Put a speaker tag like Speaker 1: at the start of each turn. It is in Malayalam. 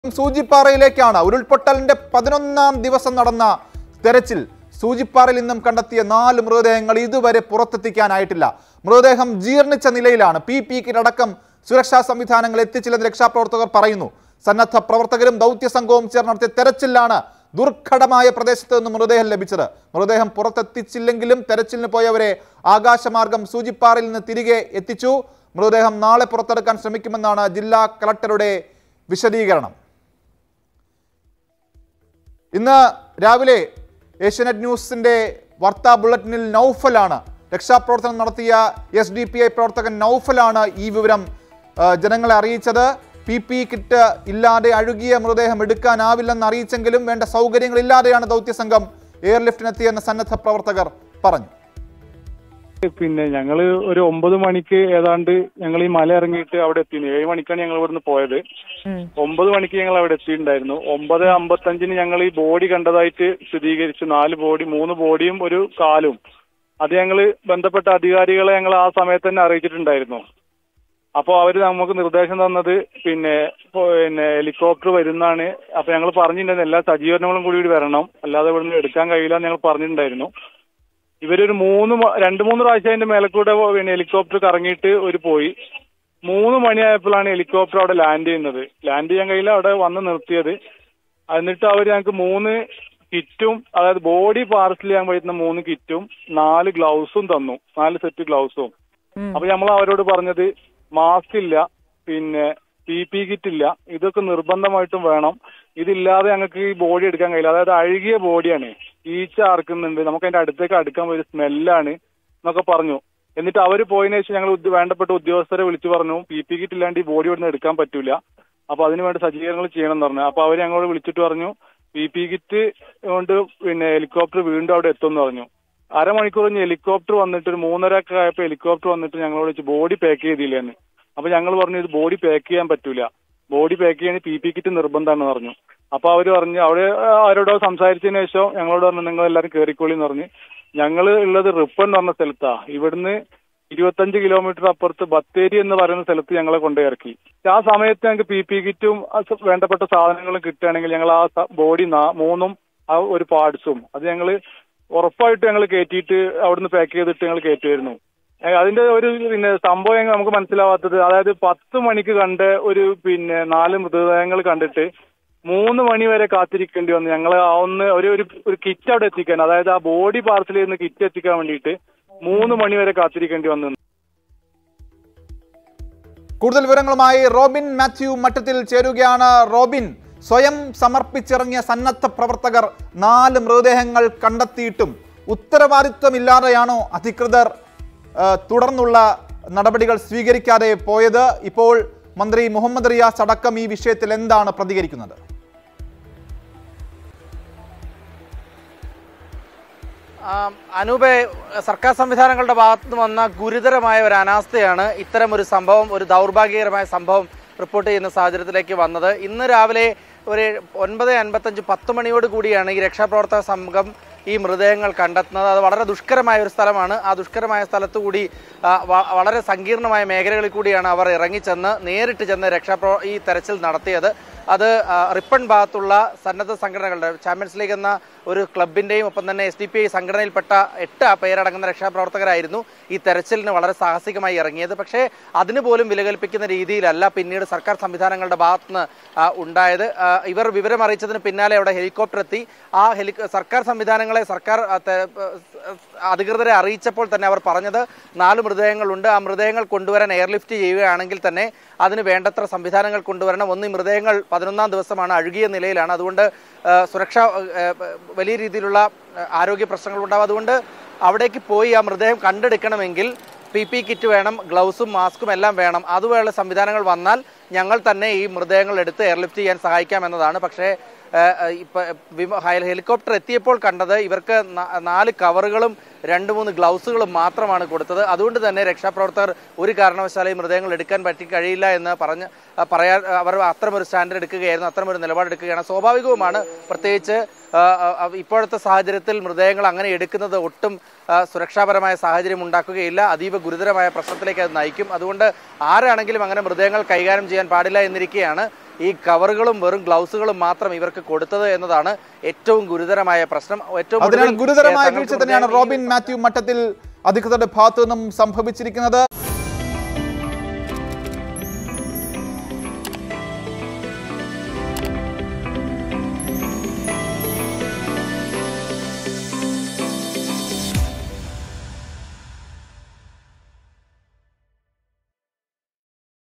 Speaker 1: സൂചിപ്പാറയിലേക്കാണ് ഉരുൾപൊട്ടലിന്റെ പതിനൊന്നാം ദിവസം നടന്ന തെരച്ചിൽ സൂചിപ്പാറയിൽ നിന്നും കണ്ടെത്തിയ നാല് മൃതദേഹങ്ങൾ ഇതുവരെ പുറത്തെത്തിക്കാനായിട്ടില്ല മൃതദേഹം ജീർണിച്ച നിലയിലാണ് പി പി കിറ്റടക്കം സുരക്ഷാ സംവിധാനങ്ങൾ എത്തിച്ചില്ലെന്ന് രക്ഷാപ്രവർത്തകർ പറയുന്നു സന്നദ്ധ പ്രവർത്തകരും ദൗത്യ സംഘവും ചേർന്ന് നടത്തിയ തെരച്ചിലാണ് ദുർഘടമായ പ്രദേശത്ത് നിന്ന് മൃതദേഹം ലഭിച്ചത് മൃതദേഹം പുറത്തെത്തിച്ചില്ലെങ്കിലും തെരച്ചിലിന് പോയവരെ ആകാശമാർഗം സൂചിപ്പാറയിൽ നിന്ന് തിരികെ എത്തിച്ചു മൃതദേഹം നാളെ പുറത്തെടുക്കാൻ ശ്രമിക്കുമെന്നാണ് ജില്ലാ കളക്ടറുടെ വിശദീകരണം ഇന്ന് രാവിലെ ഏഷ്യനെറ്റ് ന്യൂസിന്റെ വാർത്താ ബുള്ളറ്റിനിൽ നൗഫലാണ് രക്ഷാപ്രവർത്തനം നടത്തിയ എസ് ഡി പി ഐ പ്രവർത്തകൻ നൗഫലാണ് ഈ വിവരം ആ, ജനങ്ങളെ അറിയിച്ചത് പി പി കിറ്റ് ഇല്ലാതെ അഴുകിയ മൃതദേഹം എടുക്കാനാവില്ലെന്ന് അറിയിച്ചെങ്കിലും വേണ്ട സൗകര്യങ്ങളില്ലാതെയാണ് ദൗത്യസംഘം എയർലിഫ്റ്റിനെത്തിയെന്ന് സന്നദ്ധ പ്രവർത്തകർ പറഞ്ഞു
Speaker 2: പിന്നെ ഞങ്ങള് ഒരു ഒമ്പത് മണിക്ക് ഏതാണ്ട് ഞങ്ങൾ ഈ മല ഇറങ്ങിയിട്ട് അവിടെ എത്തി ഏഴ് മണിക്കാണ് ഞങ്ങൾ ഇവിടുന്ന് പോയത് ഒമ്പത് മണിക്ക് ഞങ്ങൾ അവിടെ എത്തിയിട്ടുണ്ടായിരുന്നു ഒമ്പത് അമ്പത്തഞ്ചിന് ഞങ്ങൾ ഈ ബോഡി കണ്ടതായിട്ട് സ്ഥിരീകരിച്ചു നാല് ബോഡി മൂന്ന് ബോഡിയും ഒരു കാലും അത് ഞങ്ങൾ ബന്ധപ്പെട്ട അധികാരികളെ ഞങ്ങൾ ആ സമയത്ത് തന്നെ അറിയിച്ചിട്ടുണ്ടായിരുന്നു അപ്പോൾ അവർ നമുക്ക് നിർദ്ദേശം തന്നത് പിന്നെ ഇപ്പൊ പിന്നെ ഹെലികോപ്റ്റർ വരുന്നതാണ് അപ്പൊ ഞങ്ങൾ പറഞ്ഞിട്ടുണ്ടായിരുന്നു എല്ലാ സജ്ജീകരണങ്ങളും കൂടി ഇവിടെ വരണം അല്ലാതെ ഇവിടുന്ന് എടുക്കാൻ കഴിയില്ല എന്ന് ഞങ്ങൾ പറഞ്ഞിട്ടുണ്ടായിരുന്നു ഇവരൊരു മൂന്ന് മ- രണ്ട് മൂന്ന് പ്രാവശ്യം അതിന്റെ മേലെ കൂടെ പിന്നെ ഹെലികോപ്റ്റർ കറങ്ങിയിട്ട് ഒരു പോയി മൂന്ന് മണിയായപ്പോഴാണ് ഹെലികോപ്റ്റർ അവിടെ ലാൻഡ് ചെയ്യുന്നത് ലാൻഡ് ചെയ്യാൻ കഴിയില്ല അവിടെ വന്ന് നിർത്തിയത് എന്നിട്ട് അവർ ഞങ്ങൾക്ക് മൂന്ന് കിറ്റും അതായത് ബോഡി പാർസൽ ചെയ്യാൻ പറ്റുന്ന മൂന്ന് കിറ്റും നാല് ഗ്ലൗസും തന്നു നാല് സെറ്റ് ഗ്ലൗസും അപ്പൊ നമ്മൾ അവരോട് പറഞ്ഞത് മാസ്ക് ഇല്ല പിന്നെ പി പി കിറ്റ് ഇല്ല ഇതൊക്കെ നിർബന്ധമായിട്ടും വേണം ഇതില്ലാതെ ഞങ്ങൾക്ക് ഈ ബോഡി എടുക്കാൻ കഴിയില്ല അതായത് അഴുകിയ ബോഡിയാണ് ഈച്ച ആർക്കുന്നുണ്ട് നമുക്ക് അതിന്റെ അടുത്തേക്ക് അടുക്കാൻ ഒരു സ്മെല്ലാണ് എന്നൊക്കെ പറഞ്ഞു എന്നിട്ട് അവർ പോയതിനു ശേഷം ഞങ്ങൾ ഉദ്യ- വേണ്ടപ്പെട്ട ഉദ്യോഗസ്ഥരെ വിളിച്ചു പറഞ്ഞു പി പി കിറ്റ് ഇല്ലാണ്ട് ഈ ബോഡി ഇവിടുന്ന് എടുക്കാൻ പറ്റൂല അപ്പൊ അതിന് വേണ്ട സജ്ജീകരണങ്ങൾ ചെയ്യണം എന്ന് പറഞ്ഞു അപ്പൊ അവർ ഞങ്ങളോട് വിളിച്ചിട്ട് പറഞ്ഞു പി പി കിറ്റ് കൊണ്ട് പിന്നെ ഹെലികോപ്റ്റർ വീണ്ടും അവിടെ എത്തും എന്ന് പറഞ്ഞു അരമണിക്കൂർ കഴിഞ്ഞ് ഹെലികോപ്റ്റർ വന്നിട്ട് ഒരു മൂന്നര ഒക്കെ ആയപ്പോൾ ഹെലികോപ്റ്റർ വന്നിട്ട് ഞങ്ങളോട് വെച്ച് ബോഡി പാക്ക് ചെയ്തില്ലെന്ന് അപ്പൊ ഞങ്ങൾ പറഞ്ഞു ഇത് ബോഡി പാക്ക് ചെയ്യാൻ പറ്റൂല ബോഡി പാക്ക് ചെയ്യാൻ പി പി കിറ്റ് നിർബന്ധമാണെന്ന് പറഞ്ഞു അപ്പൊ അവര് പറഞ്ഞു അവിടെ അവരോട് സംസാരിച്ചതിന് ശേഷം ഞങ്ങളോട് പറഞ്ഞു നിങ്ങൾ എല്ലാവരും കയറിക്കോളി എന്ന് പറഞ്ഞ് ഞങ്ങൾ ഉള്ളത് റിപ്പൺ എന്ന് പറഞ്ഞ സ്ഥലത്താ ഇവിടുന്ന് ഇരുപത്തഞ്ച് കിലോമീറ്റർ അപ്പുറത്ത് ബത്തേരി എന്ന് പറയുന്ന സ്ഥലത്ത് ഞങ്ങളെ കൊണ്ടുപോയി ഇറക്കി ആ സമയത്ത് ഞങ്ങൾക്ക് പി പി കിറ്റും അത് വേണ്ടപ്പെട്ട സാധനങ്ങളും കിട്ടുകയാണെങ്കിൽ ഞങ്ങൾ ആ ബോഡി മൂന്നും ആ ഒരു പാർട്സും അത് ഞങ്ങൾ ഉറപ്പായിട്ട് ഞങ്ങൾ കയറ്റിയിട്ട് അവിടുന്ന് പാക്ക് ചെയ്തിട്ട് ഞങ്ങൾ കയറ്റുമായിരുന്നു ഏ, അതിന്റെ ഒരു പിന്നെ സംഭവം ഞങ്ങൾ നമുക്ക് മനസ്സിലാവാത്തത് അതായത് പത്ത് മണിക്ക് കണ്ട ഒരു പിന്നെ നാല് മൃതദേഹങ്ങൾ കണ്ടിട്ട് മൂന്ന് മണി വരെ കാത്തിരിക്കേണ്ടി വന്നു ഞങ്ങൾ ആ ഒന്ന് ഒരു ഒരു ഒരു കിറ്റ് അവിടെ എത്തിക്കാൻ അതായത് ആ ബോഡി പാർസൽ ചെയ്യുന്ന കിറ്റ് എത്തിക്കാൻ വേണ്ടിയിട്ട് മൂന്ന് മണി വരെ കാത്തിരിക്കേണ്ടി വന്നു
Speaker 1: കൂടുതൽ വിവരങ്ങളുമായി റോബിൻ മാത്യു മട്ടത്തിൽ ചേരുകയാണ് റോബിൻ സ്വയം സമർപ്പിച്ചിറങ്ങിയ സന്നദ്ധ പ്രവർത്തകർ നാല് മൃതദേഹങ്ങൾ കണ്ടെത്തിയിട്ടും ഉത്തരവാദിത്വമില്ലാതെയാണോ അധികൃതർ ആ, തുടർന്നുള്ള നടപടികൾ സ്വീകരിക്കാതെ പോയത് ഇപ്പോൾ മന്ത്രി മുഹമ്മദ് റിയാസ് അടക്കം ഈ വിഷയത്തിൽ എന്താണ് പ്രതികരിക്കുന്നത്
Speaker 3: ആം, അനൂപെ സർക്കാർ സംവിധാനങ്ങളുടെ ഭാഗത്തു നിന്ന് വന്ന ഗുരുതരമായ ഒരു അനാസ്ഥയാണ് ഇത്തരം ഒരു സംഭവം ഒരു ദൗർഭാഗ്യകരമായ സംഭവം റിപ്പോർട്ട് ചെയ്യുന്ന സാഹചര്യത്തിലേക്ക് വന്നത് ഇന്ന് രാവിലെ ഒരു ഒൻപത് അൻപത്തഞ്ച് പത്ത് മണിയോട് കൂടിയാണ് ഈ രക്ഷാപ്രവർത്തക സംഘം ഈ മൃതദേഹങ്ങൾ കണ്ടെത്തുന്നത് അത് വളരെ ദുഷ്കരമായ ഒരു സ്ഥലമാണ് ആ ദുഷ്കരമായ സ്ഥലത്തു കൂടി ആ, വ- വളരെ സങ്കീർണമായ മേഖലകളിൽ കൂടിയാണ് അവർ ഇറങ്ങിച്ചെന്ന് നേരിട്ട് ചെന്ന് രക്ഷാപ്രവ ഈ തെരച്ചിൽ നടത്തിയത് അത് ആ, റിപ്പൺ ഭാഗത്തുള്ള സന്നദ്ധ സംഘടനകളുടെ ചാമ്പ്യൻസ് ലീഗ് എന്ന ഒരു ക്ലബിന്റെയും ഒപ്പം തന്നെ എസ് ഡി പി ഐ സംഘടനയിൽപ്പെട്ട എട്ട് പേരടങ്ങുന്ന രക്ഷാപ്രവർത്തകരായിരുന്നു ഈ തെരച്ചിലിന് വളരെ സാഹസികമായി ഇറങ്ങിയത് പക്ഷേ അതിന് പോലും വില കൽപ്പിക്കുന്ന രീതിയിലല്ല പിന്നീട് സർക്കാർ സംവിധാനങ്ങളുടെ ഭാഗത്തുനിന്ന് ആ, ഉണ്ടായത് ആ, ഇവർ വിവരം അറിയിച്ചതിന് പിന്നാലെ അവിടെ ഹെലികോപ്റ്റർ എത്തി ആ ഹെലി സർക്കാർ സംവിധാനങ്ങളെ സർക്കാർ ആ, തെ- അധികൃതരെ അറിയിച്ചപ്പോൾ തന്നെ അവർ പറഞ്ഞത് നാല് മൃതദേഹങ്ങളുണ്ട് ആ മൃതദേഹങ്ങൾ കൊണ്ടുവരാൻ എയർലിഫ്റ്റ് ചെയ്യുകയാണെങ്കിൽ തന്നെ അതിന് വേണ്ടത്ര സംവിധാനങ്ങൾ കൊണ്ടുവരണം ഒന്ന് ഈ മൃതദേഹങ്ങൾ പതിനൊന്നാം ദിവസമാണ് അഴുകിയ നിലയിലാണ് അതുകൊണ്ട് ആ, സുരക്ഷ ആ, വലിയ രീതിയിലുള്ള ആ, ആരോഗ്യ പ്രശ്നങ്ങൾ ഉണ്ടാവും അതുകൊണ്ട് അവിടേക്ക് പോയി ആ മൃതദേഹം കണ്ടെടുക്കണമെങ്കിൽ പി പി കിറ്റ് വേണം ഗ്ലൗസും മാസ്കും എല്ലാം വേണം അതുപോലുള്ള സംവിധാനങ്ങൾ വന്നാൽ ഞങ്ങൾ തന്നെ ഈ മൃതദേഹങ്ങൾ എടുത്ത് എയർലിഫ്റ്റ് ചെയ്യാൻ സഹായിക്കാം എന്നതാണ് പക്ഷേ ഏഹ്, ഏഹ്, ഇപ്പൊ വിമ- ഹെലി- ഹെലികോപ്റ്റർ എത്തിയപ്പോൾ കണ്ടത് ഇവർക്ക് ന- നാല് കവറുകളും രണ്ട് മൂന്ന് ഗ്ലൗസുകളും മാത്രമാണ് കൊടുത്തത് അതുകൊണ്ട് തന്നെ രക്ഷാപ്രവർത്തകർ ഒരു കാരണവശാലും ഈ മൃതദേഹങ്ങൾ എടുക്കാൻ പറ്റി കഴിയില്ല എന്ന് പറഞ്ഞ് ആ, പറയാൻ അവർ അത്തരമൊരു സ്റ്റാൻഡ് എടുക്കുകയായിരുന്നു അത്തരമൊരു നിലപാടെടുക്കുകയാണ് സ്വാഭാവികവുമാണ് പ്രത്യേകിച്ച് ആ, ആ, ആ, ഇപ്പോഴത്തെ സാഹചര്യത്തിൽ മൃതദേഹങ്ങൾ അങ്ങനെ എടുക്കുന്നത് ഒട്ടും ആ, സുരക്ഷാപരമായ സാഹചര്യം ഉണ്ടാക്കുകയില്ല അതീവ ഗുരുതരമായ പ്രശ്നത്തിലേക്ക് അത് നയിക്കും അതുകൊണ്ട് ആരാണെങ്കിലും അങ്ങനെ മൃതദേഹങ്ങൾ കൈകാര്യം ചെയ്യാൻ പാടില്ല എന്നിരിക്കെയാണ് ഈ കവറുകളും വെറും ഗ്ലൗസുകളും മാത്രം ഇവർക്ക് കൊടുത്തത് എന്നതാണ് ഏറ്റവും ഗുരുതരമായ പ്രശ്നം ഏറ്റവും
Speaker 1: അതിനാൽ
Speaker 3: ഒടുവിൽ,
Speaker 1: ഗുരുതരമായ
Speaker 3: ഏ, തങ്ങൾക്ക്
Speaker 1: വീഴ്ച തന്നെയാണ്
Speaker 3: പ്രത്യേക-
Speaker 1: റോബിൻ മാത്യു മട്ടത്തിൽ അധികൃതരുടെ ഭാഗത്തു നിന്നും സംഭവിച്ചിരിക്കുന്നത്